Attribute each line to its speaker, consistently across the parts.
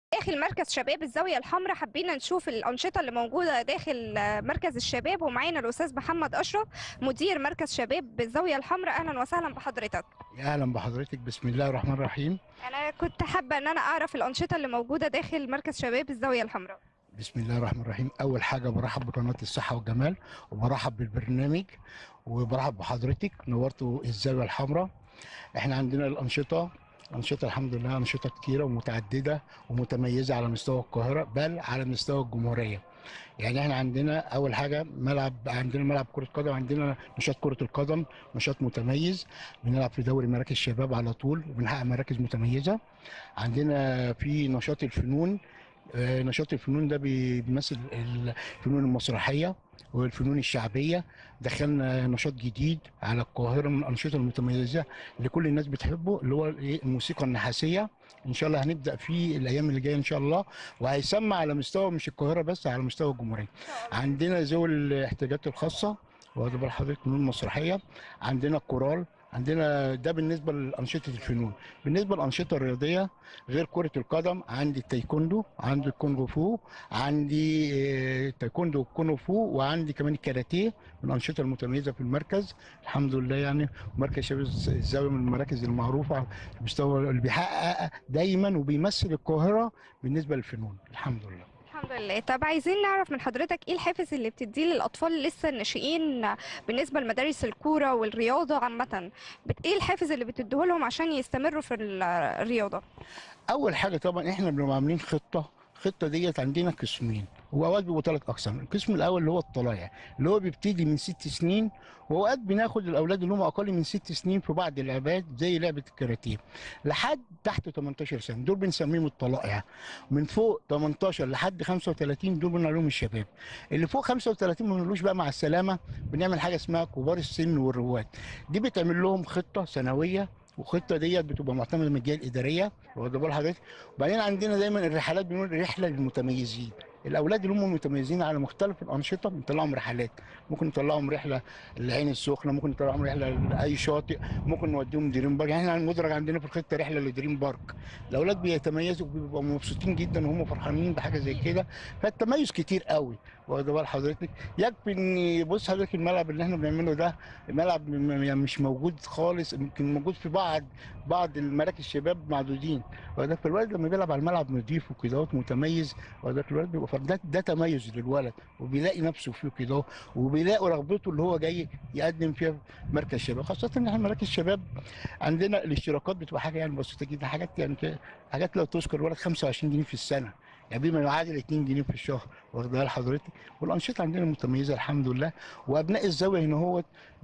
Speaker 1: داخل مركز شباب الزاوية الحمراء حبينا نشوف الأنشطة اللي موجودة داخل آه، مركز الشباب ومعانا الأستاذ محمد أشرف مدير مركز شباب بالزاوية الحمراء أهلا وسهلا بحضرتك
Speaker 2: يا اهلا بحضرتك بسم الله الرحمن الرحيم
Speaker 1: أنا كنت حابة إن أنا أعرف الأنشطة اللي موجودة داخل مركز شباب الزاوية الحمراء
Speaker 2: بسم الله الرحمن الرحيم اول حاجه برحب بقناه الصحه والجمال وبرحب بالبرنامج وبرحب بحضرتك نورتوا الزاويه الحمراء احنا عندنا الانشطه انشطه الحمد لله انشطه كتيره ومتعدده ومتميزه على مستوى القاهره بل على مستوى الجمهوريه يعني احنا عندنا اول حاجه ملعب عندنا ملعب كره قدم عندنا نشاط كره القدم نشاط متميز بنلعب في دوري مراكز الشباب على طول وبنحقق مراكز متميزه عندنا في نشاط الفنون آه، نشاط الفنون ده بيمثل الفنون المسرحيه والفنون الشعبيه دخلنا نشاط جديد على القاهره من الانشطه المتميزه اللي كل الناس بتحبه اللي هو الإيه؟ الموسيقى النحاسيه ان شاء الله هنبدا فيه الايام اللي جايه ان شاء الله وهيسمع على مستوى مش القاهره بس على مستوى الجمهوريه عندنا ذوي الاحتياجات الخاصه واخد بال حضرتك فنون مسرحيه عندنا الكورال عندنا ده بالنسبه لانشطه الفنون بالنسبه للانشطه الرياضيه غير كره القدم عندي التايكوندو عندي الكونغ فو عندي آه، التايكوندو والكونغ فو وعندي كمان الكاراتيه من الانشطه المتميزه في المركز الحمد لله يعني مركز شباب الزاويه من المراكز المعروفه على المستوى اللي بيحقق دايما وبيمثل القاهره بالنسبه للفنون الحمد لله
Speaker 1: الحمد لله طب عايزين نعرف من حضرتك إيه الحافز اللي بتديه للأطفال لسه الناشئين بالنسبة لمدارس الكورة والرياضة عامة بت- إيه الحافز اللي بتديه لهم عشان يستمروا في ال- الرياضة
Speaker 2: اول حاجه طبعا احنا بنبقى عاملين خطه الخطه ديت عندنا قسمين واوقات بيبقوا ثلاث اقسام القسم الاول اللي هو الطلايع اللي هو بيبتدي من ست سنين واوقات بناخد الاولاد اللي هم اقل من ست سنين في بعض اللعبات زي لعبه الكاراتيه لحد تحت 18 سنه دول بنسميهم الطلائع من فوق 18 لحد 35 دول بنقول لهم الشباب اللي فوق 35 ما بنقولوش بقى مع السلامه بنعمل حاجه اسمها كبار السن والرواد دي بتعمل لهم خطه سنويه والخطه ديت بتبقى معتمده من الجهه الاداريه واخد بال حضرتك وبعدين عندنا دايما الرحلات بنقول رحله للمتميزين الاولاد اللي هم متميزين على مختلف الانشطه بنطلعهم رحلات ممكن نطلعهم رحله للعين السخنه ممكن نطلعهم رحله لاي شاطئ ممكن نوديهم دريم بارك يعني احنا المدرج عندنا في الخطه رحله لدريم بارك الاولاد بيتميزوا وبيبقوا مبسوطين جدا وهم فرحانين بحاجه زي كده فالتميز كتير قوي واخد بال حضرتك يكفي ان بص حضرتك الملعب اللي احنا بنعمله ده ملعب م- يعني مش موجود خالص يمكن موجود في بعض بعض المراكز الشباب معدودين وده فالولد لما بيلعب على الملعب نضيف وكده وهو متميز وده الولد بيبقى فرق ده, ده تميز للولد وبيلاقي نفسه فيه كده وبيلاقي رغبته اللي هو جاي يقدم فيها في مركز شباب خاصه ان احنا مراكز شباب عندنا الاشتراكات بتبقى حاجه يعني بسيطه جدا حاجات يعني كده حاجات لا تذكر ولا 25 جنيه في السنه يعني بما يعادل 2 جنيه في الشهر واخد بال حضرتك والانشطه عندنا متميزه الحمد لله وابناء الزاويه هنا هو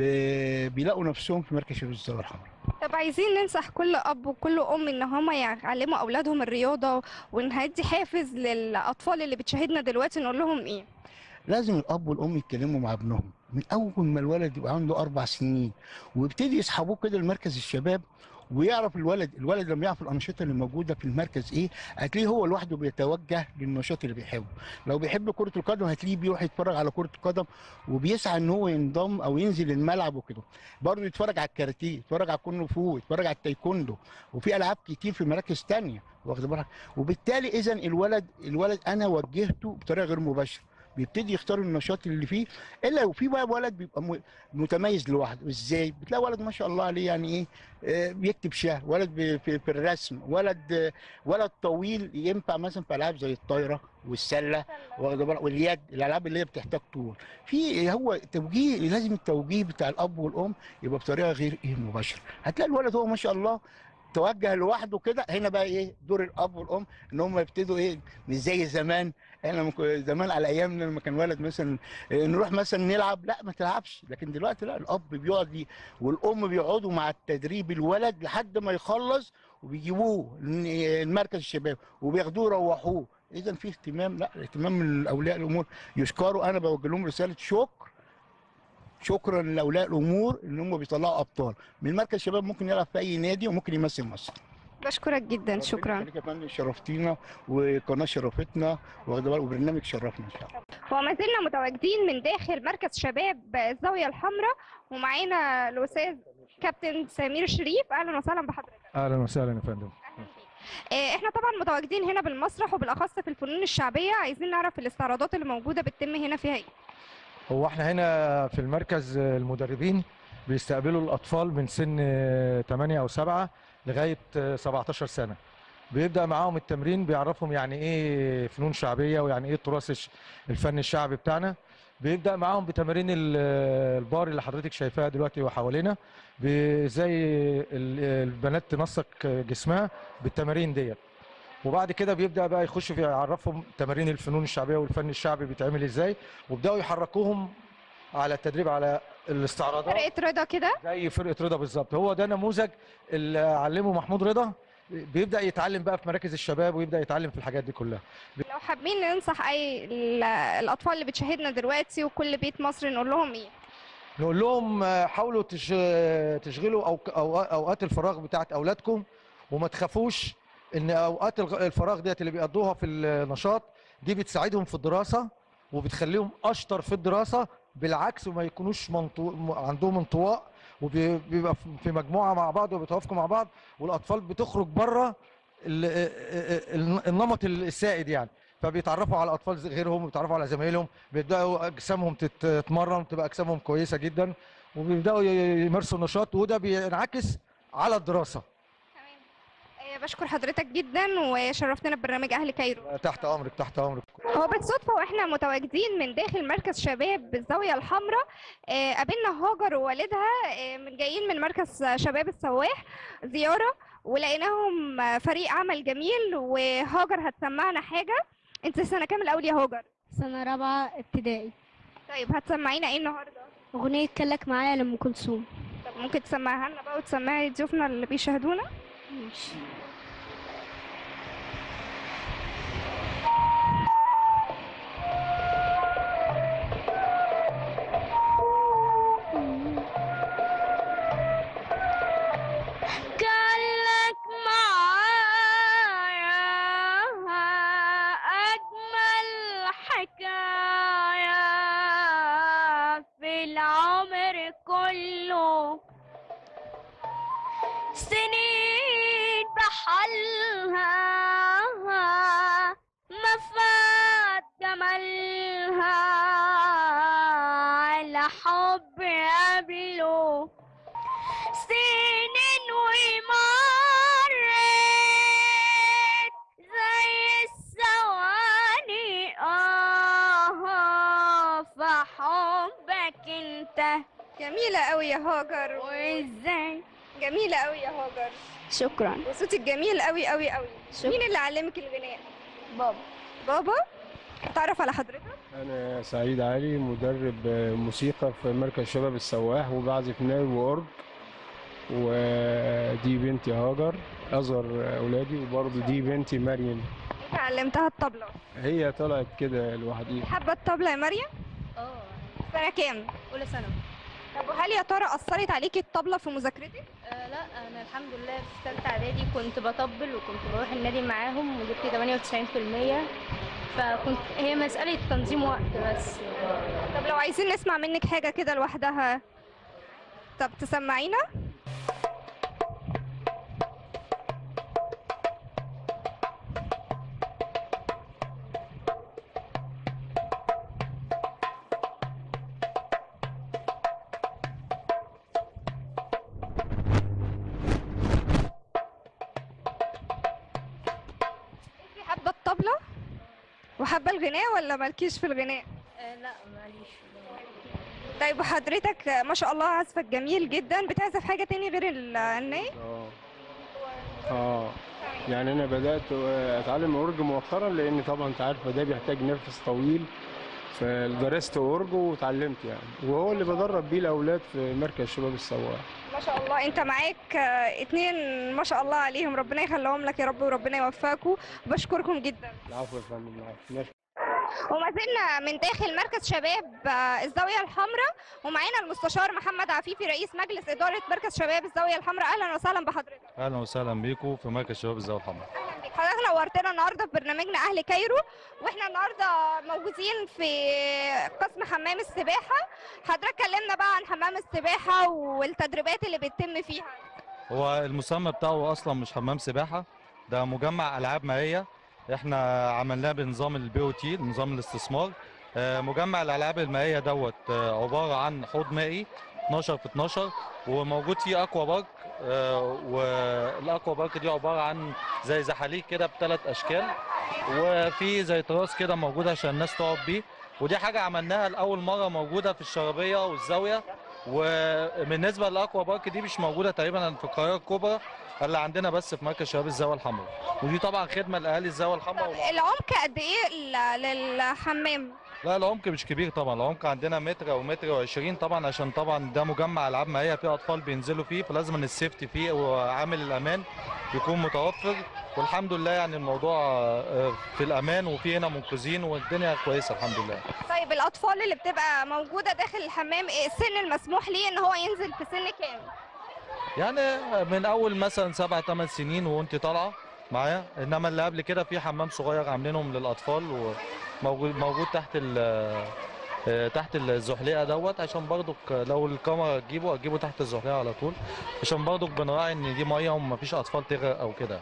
Speaker 2: بيلاقوا نفسهم في مركز شباب الزاويه الحمراء
Speaker 1: طب عايزين ننصح كل اب وكل ام ان هم يعلموا اولادهم الرياضه وان هدي حافز للاطفال اللي بتشاهدنا دلوقتي نقول لهم ايه
Speaker 2: لازم الاب والام يتكلموا مع ابنهم من اول ما الولد يبقى عنده اربع سنين ويبتدي يسحبوه كده لمركز الشباب ويعرف الولد الولد لما يعرف الانشطه اللي موجوده في المركز ايه هتلاقيه هو لوحده بيتوجه للنشاط اللي بيحبه لو بيحب كره القدم هتلاقيه بيروح يتفرج على كره القدم وبيسعى ان هو ينضم او ينزل الملعب وكده برضه يتفرج على الكاراتيه يتفرج على الكونغ فو يتفرج على التايكوندو وفي العاب كتير في مراكز تانية واخد بالك وبالتالي اذا الولد الولد انا وجهته بطريقه غير مباشره بيبتدي يختار النشاط اللي فيه الا وفي بقى ولد بيبقى م- متميز لوحده ازاي بتلاقي ولد ما شاء الله عليه يعني ايه آه، بيكتب شعر ولد بي- في, في الرسم ولد آه، ولد طويل ينفع مثلا في العاب زي الطايره والسله واخد بالك واليد الالعاب اللي هي بتحتاج طول في هو توجيه لازم التوجيه بتاع الاب والام يبقى بطريقه غير ايه مباشره هتلاقي الولد هو ما شاء الله توجه لوحده كده هنا بقى ايه دور الاب والام ان هم يبتدوا ايه مش زي زمان احنا لما كنا- زمان على ايامنا لما كان ولد مثلا إيه، نروح مثلا نلعب لا ما تلعبش لكن دلوقتي لا الاب بيقعد ي- والام بيقعدوا مع التدريب الولد لحد ما يخلص وبيجيبوه ل- المركز الشباب وبياخدوه يروحوه اذا في اهتمام لا اهتمام من اولياء الامور يشكروا انا بوجه لهم رساله شكر شكرا لاولياء الامور ان هم بيطلعوا ابطال من مركز الشباب ممكن يلعب في اي نادي وممكن يمثل مصر
Speaker 1: بشكرك جدا شكرا
Speaker 2: ربنا يخليك يا فندم شرفتينا وقناه شرفتنا واخد بالك وبرنامج شرفنا ان شاء الله
Speaker 1: وما زلنا متواجدين من داخل مركز شباب الزاويه الحمراء ومعانا الاستاذ كابتن سمير شريف اهلا وسهلا بحضرتك
Speaker 3: اهلا وسهلا يا فندم
Speaker 1: اهلا بيك آه، احنا طبعا متواجدين هنا بالمسرح وبالاخص في الفنون الشعبيه عايزين نعرف الاستعراضات اللي موجوده بتتم هنا فيها ايه
Speaker 3: هو احنا هنا في المركز المدربين بيستقبلوا الأطفال من سن 8 أو 7 لغاية 17 سنة بيبدأ معاهم التمرين بيعرفهم يعني إيه فنون شعبية ويعني إيه التراث الش- الفن الشعبي بتاعنا بيبدأ معاهم بتمارين ال- البار اللي حضرتك شايفاها دلوقتي وحوالينا ب- زي ال- البنات تنسق جسمها بالتمارين ديت وبعد كده بيبدأ بقى يخش في يعرفهم تمارين الفنون الشعبية والفن الشعبي بيتعمل ازاي وبدأوا يحركوهم على التدريب على الاستعراضات
Speaker 1: فرقه رضا كده
Speaker 3: زي فرقة رضا بالظبط هو ده نموذج اللي علمه محمود رضا بيبدأ يتعلم بقى في مراكز الشباب ويبدأ يتعلم في الحاجات دي كلها
Speaker 1: لو حابين ننصح اي ال- الاطفال اللي بتشاهدنا دلوقتي وكل بيت مصري نقول لهم ايه
Speaker 3: نقول لهم آه، حاولوا تش- تشغلوا أو- أو- اوقات الفراغ بتاعت اولادكم وما تخافوش ان اوقات الغ- الفراغ ديت اللي بيقضوها في النشاط دي بتساعدهم في الدراسه وبتخليهم اشطر في الدراسه بالعكس وما يكونوش منطو... م- عندهم انطواء وبيبقى في مجموعه مع بعض وبيتوافقوا مع بعض والاطفال بتخرج بره ال- ال- النمط السائد يعني فبيتعرفوا على اطفال زي- غيرهم وبيتعرفوا على زمايلهم بيبداوا اجسامهم تت- تتمرن تبقى اجسامهم كويسه جدا وبيبداوا ي- يمارسوا النشاط وده بينعكس على الدراسه
Speaker 1: تمام آه، بشكر حضرتك جدا وشرفتنا ببرنامج اهل كايرو
Speaker 3: تحت امرك تحت امرك
Speaker 1: هو بالصدفة واحنا متواجدين من داخل مركز شباب بالزاوية الحمراء آه، قابلنا هاجر ووالدها آه، من جايين من مركز شباب السواح زيارة ولقيناهم آه، فريق عمل جميل وهاجر هتسمعنا حاجة انت سنة كام الأول يا هاجر؟
Speaker 4: سنة رابعة ابتدائي
Speaker 1: طيب هتسمعينا ايه النهاردة؟
Speaker 4: أغنية كلك معايا لأم كلثوم
Speaker 1: طب ممكن تسمعها لنا بقى وتسمعي ضيوفنا اللي بيشاهدونا؟
Speaker 4: ماشي كلك معايا أجمل حكاية في العمر كله سنين بحالها ما فات جمالها على حب قبله سنين ومرت زي الثواني اه في حبك انت
Speaker 1: جميلة قوي يا هاجر
Speaker 4: وازاي
Speaker 1: جميلة قوي يا هاجر
Speaker 4: شكرا
Speaker 1: وصوتك جميل قوي قوي قوي
Speaker 4: شكرا
Speaker 1: مين اللي علمك الغناء؟
Speaker 4: بابا
Speaker 1: بابا؟ تعرف على حضرتك؟
Speaker 5: أنا سعيد علي مدرب موسيقى في مركز شباب السواح وبعزف ناي وأورج ودي بنتي هاجر أصغر أولادي وبرضه دي بنتي مريم
Speaker 1: انت علمتها الطبلة
Speaker 5: هي طلعت كده لوحديها
Speaker 1: حابة الطبلة يا مريم؟
Speaker 6: اه
Speaker 1: سنة كام؟
Speaker 6: اولى ثانوي
Speaker 1: طب وهل يا ترى أثرت عليكي الطبلة في مذاكرتك؟
Speaker 6: آه لا انا الحمد لله في ثالثه اعدادي كنت بطبل وكنت بروح النادي معاهم وجبت 98% فكنت هي مساله تنظيم وقت بس
Speaker 1: طب لو عايزين نسمع منك حاجة كده لوحدها طب تسمعينا؟ انتي حابة الطبلة؟ وحابة الغناء ولا مالكيش في الغناء؟
Speaker 6: آه لا معليش
Speaker 1: طيب وحضرتك ما شاء الله عزفك جميل جدا بتعزف حاجة تاني غير ال- الناي؟
Speaker 5: اه اه يعني أنا بدأت أتعلم أورج مؤخرا لأن طبعا أنت عارفة ده بيحتاج نفس طويل فدرست أورج وتعلمت يعني وهو اللي بدرب بيه الأولاد في مركز شباب السواح
Speaker 1: ما شاء الله انت معاك آه، اتنين ما شاء الله عليهم ربنا يخليهم لك يا رب وربنا يوفقكم بشكركم جدا
Speaker 5: العفو يا فندم العفو ماشي.
Speaker 1: وما زلنا من داخل مركز شباب آه، الزاوية الحمراء ومعانا المستشار محمد عفيفي رئيس مجلس إدارة مركز شباب الزاوية الحمراء أهلا وسهلا بحضرتك
Speaker 7: اهلا وسهلا بيكم في مركز شباب الزاويه الحمراء
Speaker 1: أهلا بيك حضرتك نورتنا النهارده في برنامجنا أهل كايرو واحنا النهارده موجودين في قسم حمام السباحة حضرتك كلمنا بقى عن حمام السباحة والتدريبات اللي بتتم فيها
Speaker 7: هو المسمى بتاعه اصلا مش حمام سباحه ده مجمع العاب مائيه احنا عملناه بنظام البي او تي نظام الاستثمار آه، مجمع الالعاب المائيه دوت آه، عباره عن حوض مائي 12 في 12 وموجود فيه اكوا بارك آه، والاكوا بارك دي عباره عن زي زحاليق كده بثلاث اشكال وفي زي تراس كده موجود عشان الناس تقعد بيه ودي حاجه عملناها لاول مره موجوده في الشرابيه والزاويه وبالنسبه للاكوا بارك دي مش موجوده تقريبا في القاهره الكبرى اللي عندنا بس في مركز شباب الزاويه الحمراء ودي طبعا خدمه لاهالي الزاويه الحمراء والأ-
Speaker 1: العمق قد ايه ل- للحمام
Speaker 7: لا العمق مش كبير طبعا العمق عندنا متر او متر وعشرين طبعا عشان طبعا ده مجمع العاب مائيه فيه اطفال بينزلوا فيه فلازم ان السيفتي فيه وعامل الامان يكون متوفر والحمد لله يعني الموضوع آه، في الامان وفي هنا منقذين والدنيا كويسه الحمد لله
Speaker 1: طيب الاطفال اللي بتبقى موجوده داخل الحمام إيه السن المسموح ليه ان هو ينزل في سن كام
Speaker 7: يعني من اول مثلا سبع ثمان سنين وانت طالعه معايا انما اللي قبل كده في حمام صغير عاملينهم للاطفال وموجود موجود تحت ال آه، تحت الزحليقه دوت عشان برضك لو الكاميرا تجيبه هتجيبه تحت الزحليقه على طول عشان برضك بنراعي ان دي ميه ومفيش اطفال تغرق او كده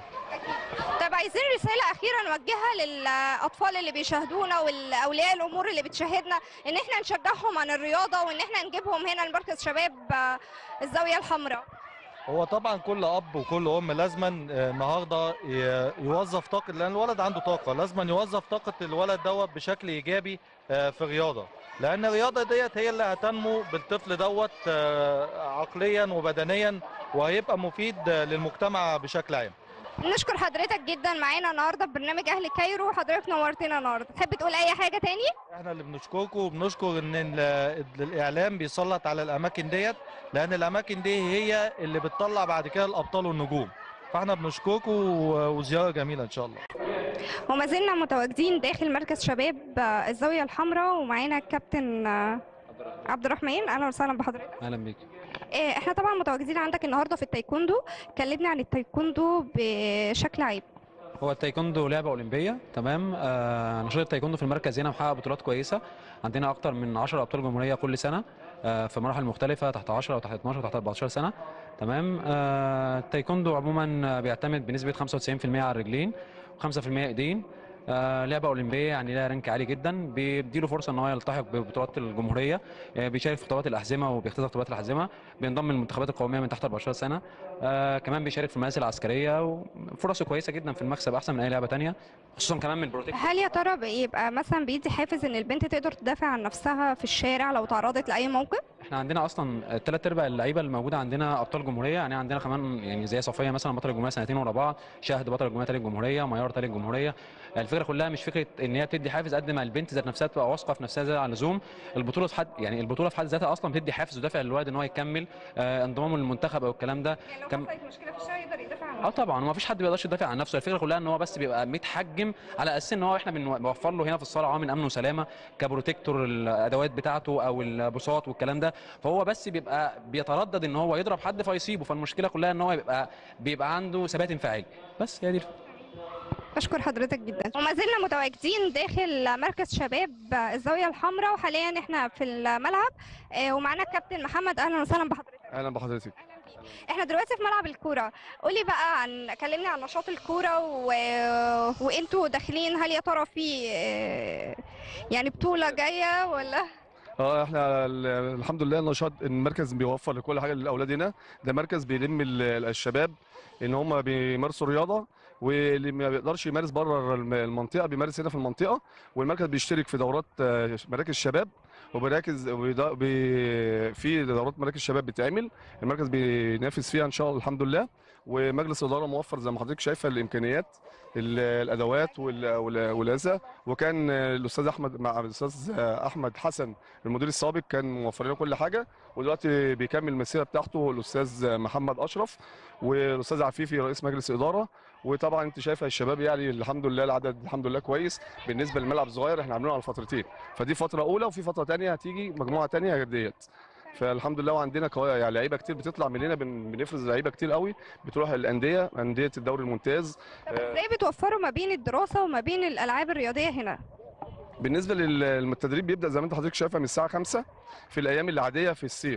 Speaker 1: طب عايزين رساله اخيره نوجهها للاطفال اللي بيشاهدونا والاولياء الامور اللي بتشاهدنا ان احنا نشجعهم عن الرياضه وان احنا نجيبهم هنا لمركز شباب آه، الزاويه الحمراء
Speaker 7: هو طبعا كل اب وكل ام لازما آه، النهارده ي- يوظف طاقه لان الولد عنده طاقه لازما يوظف طاقه الولد دوت بشكل ايجابي آه، في الرياضه لان الرياضه ديت هي اللي هتنمو بالطفل دوت آه، عقليا وبدنيا وهيبقى مفيد آه، للمجتمع بشكل عام
Speaker 1: نشكر حضرتك جدا معانا النهارده في برنامج اهل كايرو وحضرتك نورتنا النهارده تحب تقول اي حاجه تاني
Speaker 7: احنا اللي بنشكركم وبنشكر ان ال- الاعلام بيسلط على الاماكن ديت لان الاماكن دي هي اللي بتطلع بعد كده الابطال والنجوم فاحنا بنشكركم و- وزياره جميله ان شاء الله
Speaker 1: وما زلنا متواجدين داخل مركز شباب آه، الزاويه الحمراء ومعانا الكابتن آه، عبد الرحمن اهلا وسهلا بحضرتك
Speaker 8: اهلا بيك
Speaker 1: آه، احنا طبعا متواجدين عندك النهارده في التايكوندو كلمنا عن التايكوندو بشكل عام
Speaker 8: هو التايكوندو لعبه اولمبيه تمام آه نشاط التايكوندو في المركز هنا محقق بطولات كويسه عندنا اكتر من 10 ابطال جمهوريه كل سنه آه في مراحل مختلفه تحت 10 وتحت 12 وتحت 14 سنه تمام آه التايكوندو عموما بيعتمد بنسبه 95% على الرجلين و5% ايدين آه لعبه اولمبيه يعني لها رانك عالي جدا بيديله فرصه ان هو يلتحق ببطولات الجمهوريه آه بيشارك في بطولات الاحزمه وبيختزل في بطولات الاحزمه بينضم للمنتخبات القوميه من تحت 14 سنه آه كمان بيشارك في المدارس العسكريه وفرصه كويسه جدا في المكسب احسن من اي لعبه تانية خصوصا كمان من البروتكت
Speaker 1: هل يا ترى بيبقى مثلا بيدي حافز ان البنت تقدر تدافع عن نفسها في الشارع لو تعرضت لاي موقف
Speaker 8: احنا عندنا اصلا ثلاث ارباع اللعيبه اللي موجوده عندنا ابطال جمهوريه يعني عندنا كمان يعني زي صفيه مثلا بطل الجمهوريه سنتين ورا بعض شاهد بطل الجمهوريه ثالث جمهوريه ميار ثالث جمهوريه الفكره كلها مش فكره ان هي بتدي حافز قد ما البنت ذات نفسها تبقى واثقه في نفسها زي على اللزوم البطوله في حد يعني البطوله في حد ذاتها اصلا بتدي حافز ودافع للولد ان هو يكمل آه انضمامه للمنتخب او الكلام ده
Speaker 1: يعني لو
Speaker 8: كم-
Speaker 1: حصلت مشكله في الشارع يقدر يدافع عن
Speaker 8: اه طبعا وما فيش حد بيقدرش يدافع عن نفسه الفكره كلها ان هو بس بيبقى متحجم على اساس ان هو احنا بنو- بنوفر له هنا في الصاله عوامل امن وسلامه كبروتكتور الادوات بتاعته او البساط والكلام ده فهو بس بيبقى بيتردد ان هو يضرب حد فيصيبه فالمشكله كلها ان هو بيبقى بيبقى عنده ثبات انفعالي بس هي دي الفكرة.
Speaker 1: بشكر حضرتك جدا وما زلنا متواجدين داخل مركز شباب الزاويه الحمراء وحاليا احنا في الملعب آه، ومعانا الكابتن محمد اهلا وسهلا بحضرتك
Speaker 9: اهلا بحضرتك
Speaker 1: احنا دلوقتي في ملعب الكوره قولي بقى عن كلمني عن نشاط الكوره و... وانتوا داخلين هل يا ترى في آه، يعني بطوله جايه ولا
Speaker 9: اه احنا ال- الحمد لله النشاط المركز بيوفر لكل حاجه للاولاد هنا ده مركز بيلم ال- الشباب ان هم بيمارسوا رياضه واللي ما بيقدرش يمارس بره الم- المنطقه بيمارس هنا في المنطقه والمركز بيشترك في دورات آه، مراكز شباب ومراكز ودا- بي- في دورات مراكز شباب بتعمل المركز بينافس فيها ان شاء الله الحمد لله ومجلس الاداره موفر زي ما حضرتك شايفه الامكانيات ال- الادوات وال- وال- والهندسه وكان آه، الاستاذ احمد مع الاستاذ آه، احمد حسن المدير السابق كان موفر لنا كل حاجه ودلوقتي بيكمل المسيره بتاعته الاستاذ محمد اشرف والاستاذ عفيفي رئيس مجلس اداره وطبعا انت شايفه الشباب يعني الحمد لله العدد الحمد لله كويس بالنسبه للملعب الصغير احنا عاملينه على فترتين فدي فتره اولى وفي فتره ثانيه هتيجي مجموعه ثانيه غير ديت فالحمد لله وعندنا كوا- يعني لعيبه كتير بتطلع مننا بن- بنفرز لعيبه كتير قوي بتروح الانديه انديه الدوري الممتاز
Speaker 1: طب ازاي بتوفروا ما بين الدراسه وما بين الالعاب الرياضيه هنا
Speaker 9: بالنسبه للتدريب بيبدا زي ما انت حضرتك شايفه من الساعه 5 في الايام العاديه في الصيف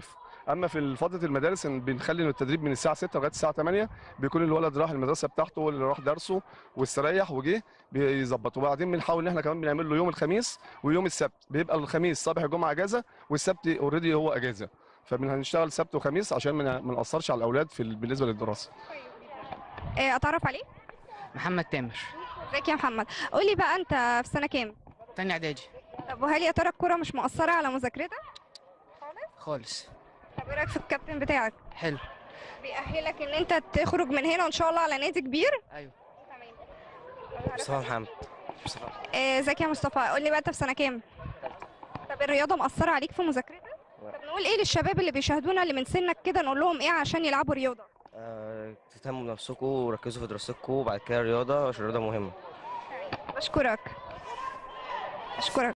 Speaker 9: اما في فتره المدارس إن بنخلي التدريب من الساعه 6 لغايه الساعه 8 بيكون الولد راح المدرسه بتاعته واللي راح درسه واستريح وجه بيظبط وبعدين بنحاول ان احنا كمان بنعمل له يوم الخميس ويوم السبت بيبقى الخميس صباح الجمعه اجازه والسبت اوريدي هو اجازه فبنشتغل سبت وخميس عشان ما ما ناثرش على الاولاد في ال- بالنسبه للدراسه
Speaker 1: آه، اتعرف عليك
Speaker 10: محمد تامر
Speaker 1: ازيك يا محمد قولي بقى انت في سنه كام
Speaker 10: تاني اعدادي
Speaker 1: طب وهل يا ترى الكوره مش مؤثره على مذاكرتك
Speaker 10: خالص
Speaker 1: طب ايه رايك في الكابتن بتاعك
Speaker 10: حلو
Speaker 1: بيأهلك ان انت تخرج من هنا ان شاء الله على نادي كبير
Speaker 10: ايوه
Speaker 11: مصطفى محمد مصطفى
Speaker 1: آه، ازيك يا مصطفى قول لي بقى انت في سنه كام طب الرياضه مأثره عليك في مذاكرتك
Speaker 11: لا.
Speaker 1: طب نقول ايه للشباب اللي بيشاهدونا اللي من سنك كده نقول لهم ايه عشان يلعبوا رياضه
Speaker 11: آه، تهتموا بنفسكم وركزوا في دراستكم وبعد كده الرياضة عشان الرياضة مهمة
Speaker 1: بشكرك اشكرك